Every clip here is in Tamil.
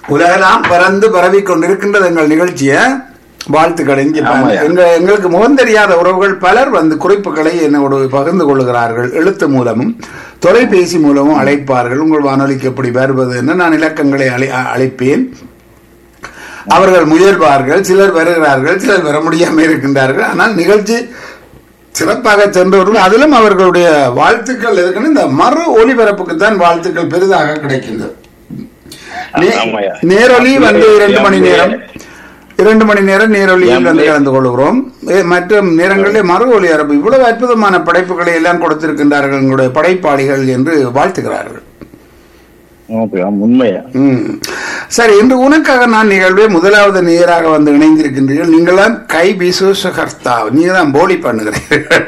உலகெல்லாம் பறந்து பரவி கொண்டிருக்கின்றது எங்கள் நிகழ்ச்சியை வாழ்த்துக்கள் இங்கே பா- ஆமாய்யா. எங்க எங்களுக்கு முகம் தெரியாத உறவுகள் பலர் வந்து குறிப்புகளை என்னோடு பகிர்ந்து கொள்கிறார்கள் எழுத்து மூலமும் தொலைபேசி மூலமும் அழைப்பார்கள் உங்கள் வானொலிக்கு எப்படி வருவது என்று நான் இலக்கங்களை அழை அ- அழைப்பேன் அவர்கள் முயல்வார்கள் சிலர் வருகிறார்கள் சிலர் வர முடியாமல் இருக்கின்றார்கள் ஆனால் நிகழ்ச்சி சிறப்பாக சென்றவர்கள் அதிலும் அவர்களுடைய வாழ்த்துக்கள் எதுக்குன்னு இந்த மறு ஒளிபரப்புக்கு தான் வாழ்த்துக்கள் பெரிதாக கிடைக்கின்றது நே- ஆமாய்யா. நேரொலி வந்து இரண்டு மணி எம்ஏ. நேரம் இரண்டு மணி நேரம் நேரொலியில் வந்து எம்ஏ. கலந்து கொள்கிறோம் ஏ, மற்ற நேரங்களில் மறு ஒளிபரப்பு இவ்வளவு அற்புதமான படைப்புகளை எல்லாம் கொடுத்திருக்கின்றார்கள் எங்களுடைய படைப்பாளிகள் என்று வாழ்த்துகிறார்கள் ஓகே உண்மையா ம். சரி இன்று உனக்காக நான் நிகழ்வே முதலாவது நேராக வந்து இணைந்திருக்கின்றீர்கள் நீங்களாம் கை விசுவசகர்த்தா நீங்க தான் போலி பண்ணுகிறீர்கள்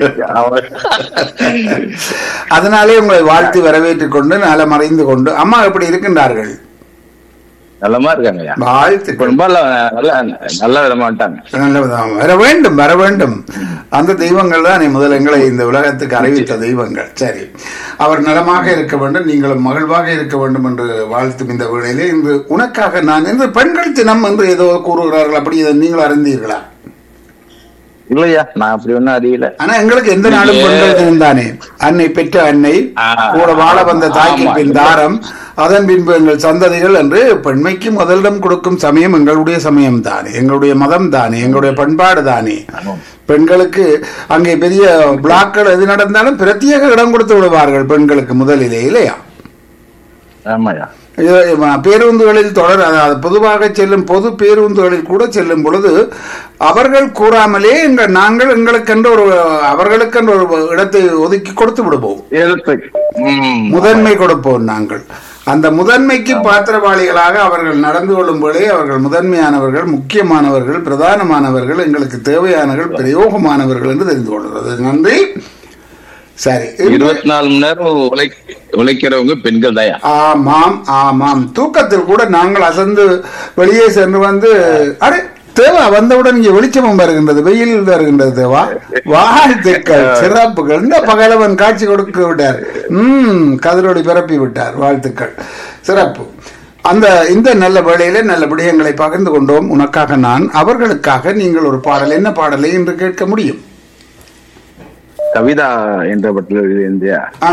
அதனாலே உங்களை வாழ்த்து வரவேற்றுக் கொண்டு நலம் மறைந்து கொண்டு அம்மா எப்படி இருக்கின்றார்கள் நல்லமா இருக்காங்கய்யா வாழ்த்துக்கள் ரொம்ப நல்ல நல்ல நல்ல விதமாட்டாங்க நல்லதுதான். வர வேண்டும் வர வேண்டும் அந்த தெய்வங்கள் தான் முதல் எங்களை இந்த உலகத்துக்கு அறிவித்த தெய்வங்கள் சரி அவர் நலமாக இருக்க வேண்டும் நீங்களும் மகிழ்வாக இருக்க வேண்டும் என்று வாழ்த்தும் இந்த வேளையிலே இன்று உனக்காக நான் இன்று பெண்கள் தினம் என்று ஏதோ கூறுகிறார்கள் அப்படி இதை நீங்கள் அறிந்தீர்களா இல்லையா நான் அப்படி ஒண்ணும் அறியல ஆனா எங்களுக்கு எந்த நாளும் பெண்கள் தினம் தானே அன்னை பெற்ற அன்னை ஆ, கூட வாழ வந்த தாய்க்கு ஆமா. பின் தாரம் அதன் பின்பு எங்கள் சந்ததிகள் என்று பெண்மைக்கு முதலிடம் கொடுக்கும் சமயம் எங்களுடைய சமயம் தானே எங்களுடைய மதம் தானே எங்களுடைய பண்பாடு தானே பெண்களுக்கு அங்கே பெரிய பிளாக்கள் எது நடந்தாலும் பிரத்யேக இடம் கொடுத்து விடுவார்கள் பெண்களுக்கு முதலிலே இல்லையா ஆமாயா இது, ம- பேருந்துகளில் தொடர் அதாவது பொதுவாக செல்லும் பொது பேருந்துகளில் கூட செல்லும் பொழுது அவர்கள் கூறாமலே எங்கள் நாங்கள் எங்களுக்கென்று ஒரு அவர்களுக்கென்று ஒரு இடத்தை ஒதுக்கி கொடுத்து விடுவோம் எழுத்து ம். முதன்மை கொடுப்போம் நாங்கள் அந்த முதன்மைக்கு பாத்திரவாளிகளாக அவர்கள் நடந்து கொள்ளும் போதே அவர்கள் முதன்மையானவர்கள் முக்கியமானவர்கள் பிரதானமானவர்கள் எங்களுக்கு தேவையானவர்கள் பிரயோகமானவர்கள் என்று தெரிந்து கொள்கிறது நன்றி சரி இருபத்தி நாலு மணி நேரம் உழை உழைக்கிறவங்க பெண்கள் தயா ஆமாம் ஆமாம் தூக்கத்தில் கூட நாங்கள் அசந்து வெளியே சென்று வந்து அடே தேவா வந்தவுடன் இங்கே வெளிச்சமும் வருகின்றது வெயில் வருகின்றது தேவா வாழ்த்துக்கள் சிறப்புகள் இந்த பகலவன் காட்சி கொடுக்க விட்டார் ம் கதிரோடி பரப்பி விட்டார் வாழ்த்துக்கள் சிறப்பு அந்த இந்த நல்ல வேளையிலே நல்ல விடயங்களை பகிர்ந்து கொண்டோம் உனக்காக நான் அவர்களுக்காக நீங்கள் ஒரு பாடல் என்ன பாடலை என்று கேட்க முடியும் கவிதா என்ற பட்டியல் இருந்தியா ஆ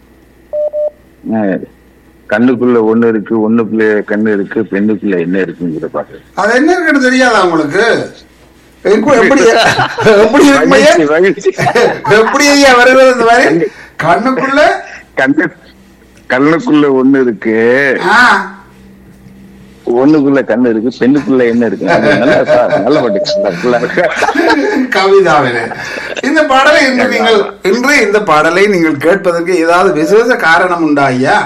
கண்ணுக்குள்ள ஒண்ணு இருக்கு ஒண்ணுக்குள்ள கண்ணு இருக்கு பெண்ணுக்குள்ள என்ன இருக்குங்கிற பாட்டு அது என்ன இருக்குன்னு தெரியாதா உங்களுக்கு எங்க- எப்படி எப்படி இருக்குமையா மகிழ்ச்சி, மகிழ்ச்சி. எப்படி ஐயா வருகிறது இந்த மாதிரி கண்ணுக்குள்ள கண்ணு கண்ணுக்குள்ள ஒண்ணு இருக்கு ஆ, ஒண்ணுக்குள்ள கண்ணு இருக்கு பெண்ணுக்குள்ள என்ன இருக்கு அது நல்ல பா- நல்ல பாட்டு கவிதாவிலே இந்த பாடலை இன்று நீங்கள் இன்று இந்த பாடலை நீங்கள் கேட்பதற்கு ஏதாவது விசேஷ காரணம் உண்டா ஐயா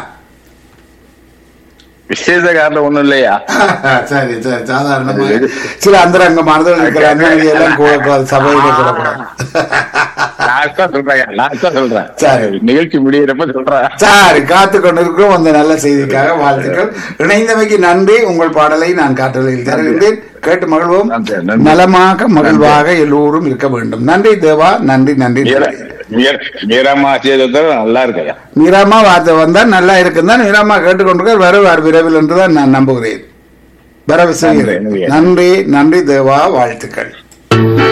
விசேஷ காரணம் ஒண்ணும் இல்லையா சரி சரி சாதாரணமாக சில அந்தரங்க மனதில் இருக்கிறாங்க எல்லாம் கூட கூட சபையில கூடக்கூடாது நான் தான் சொல்றேன் நான் தான் சொல்றேன் சரி. நிகழ்ச்சி முடியிறப்ப சொல்றேன் சரி காத்து கொண்டிருக்கிறோம் அந்த நல்ல செய்திக்காக வாழ்த்துக்கள் இணைந்தமைக்கு நன்றி உங்கள் பாடலை நான் காற்றலையில் தருகின்றேன் கேட்டு மகிழ்வோம் நன்றி, நன்றி. நலமாக மகிழ்வாக எல்லோரும் இருக்க வேண்டும் நன்றி தேவா நன்றி நன்றி நன்றி. மீரம்மா செய்தது நல்லா இருக்கையா மீராமா வார்த்தை வந்தால் நல்லா இருக்கும் தான் மீராமா கேட்டுக்கொண்டிருக்க வருவார் விரைவில் என்றுதான் நான் நம்புகிறேன் வரவு செய்கிறேன் நன்றி, நன்றி. நன்றி நன்றி தேவா வாழ்த்துக்கள்